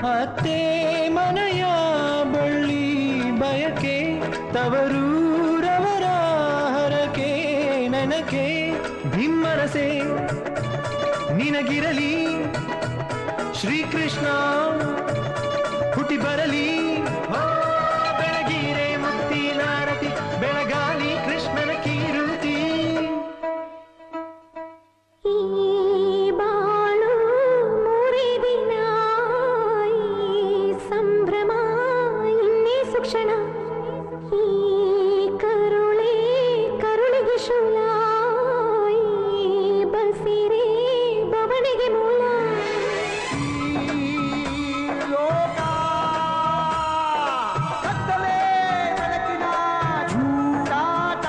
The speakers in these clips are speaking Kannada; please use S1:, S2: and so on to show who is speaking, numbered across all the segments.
S1: ಅತ್ತೆ ಮನೆಯ ಬಳ್ಳಿ ಬಯಕೆ ತವರೂರವರ ಹರಕೆ ನನಕೆ ಭಿಮ್ಮರಸೆ ನಿನಗಿರಲಿ ಶ್ರೀಕೃಷ್ಣ ಹುಟ್ಟಿ ಬರಲಿ ಹೋ, ಬೆಳಗಿರೆ ಮುತ್ತಿನಾರತಿ ಬೆಳಗಾಲಿ ಕೃಷ್ಣನ ಕೀರುತಿ
S2: ಈ ಬಾಳು ಮುರಿದಿನ ಈ ಸಂಭ್ರಮ ಇನ್ನೇ ಸುಕ್ಷಣ ಈ ಕರುಳೆ ಕರುಳಿಗೆ ಶೂಲ ಈ ಬಸಿರೆ ಬವಣೆಗೆ ಮೂಲ
S1: ಲೋಕ ಕತ್ತಲೆ ಬೆಳಕಿನ ಜೂಟಾಟ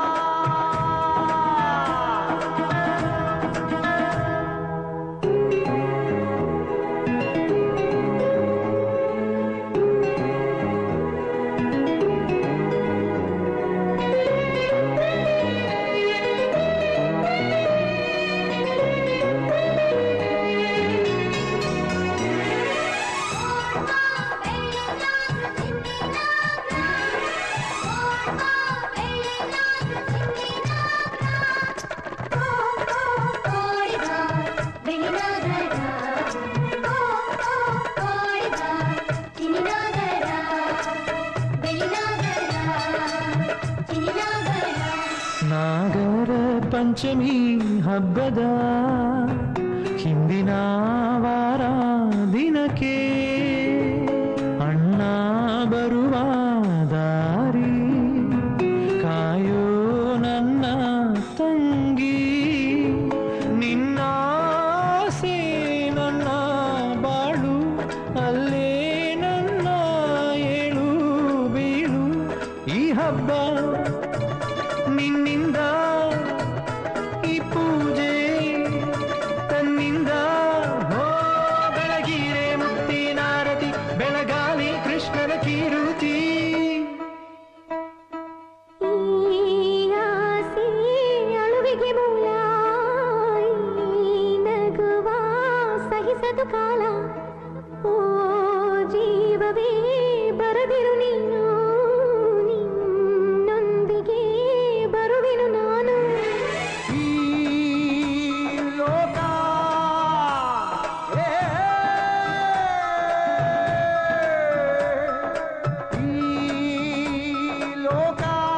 S1: ನಾಗರ ಪಂಚಮಿ ಹಬ್ಬದ ಹಿಂದಿನ ವಾರ ದಿನಕ್ಕೆ ಅಣ್ಣ ಬರುವ ದಾರಿ ಕಾಯೋ ನನ್ನ ತಂಗಿ ನಿನ್ನ ಆಸೆ ನನ್ನ ಬಾಳು ಅಲ್ಲೇ ನನ್ನ ಏಳು ಬೀಳು ಈ ಹಬ್ಬ ನಿನ್ನಿಂದ ಈ ಪೂಜೆ ತನ್ನಿಂದ ಹೋ ಬೆಳಗಿರೆ ಮುತ್ತಿನಾರತಿ ಬೆಳಗಾಲಿ ಕೃಷ್ಣನ ಕೀರುತಿ
S2: ಈ ಆಸೆ ಅಳುವಿಗೆ ಮೂಲ ಈ ನಗುವ ಸಹಿಸದು ಕಾಲ ಓ ಜೀವವೇ ಬರದಿರು ನೀನು ನಿನ್ನೊಂದಿಗೆ ಬರುವೆನು ನಾನು
S1: ಈ ಲೋಕ ಏ, ಈ ಲೋಕ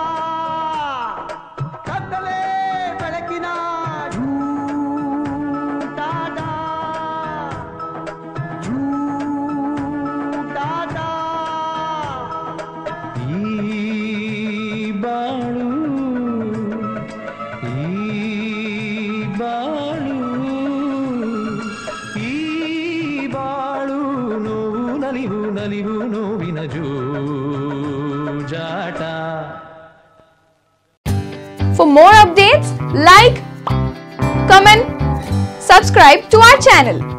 S1: ಕತ್ತಲೆ ಬೆಳಕಿನ ಜೂಟಾಟ ಜೂಟಾಟ ಈ ಬಾಳು ಈ ಬಾಳು ಈ ಬಾಳು ನೋವು ನಲಿವು ನಲಿವು ನೋವಿನ ಜೂಜಾಟ
S3: For more updates, like, comment, subscribe to our channel.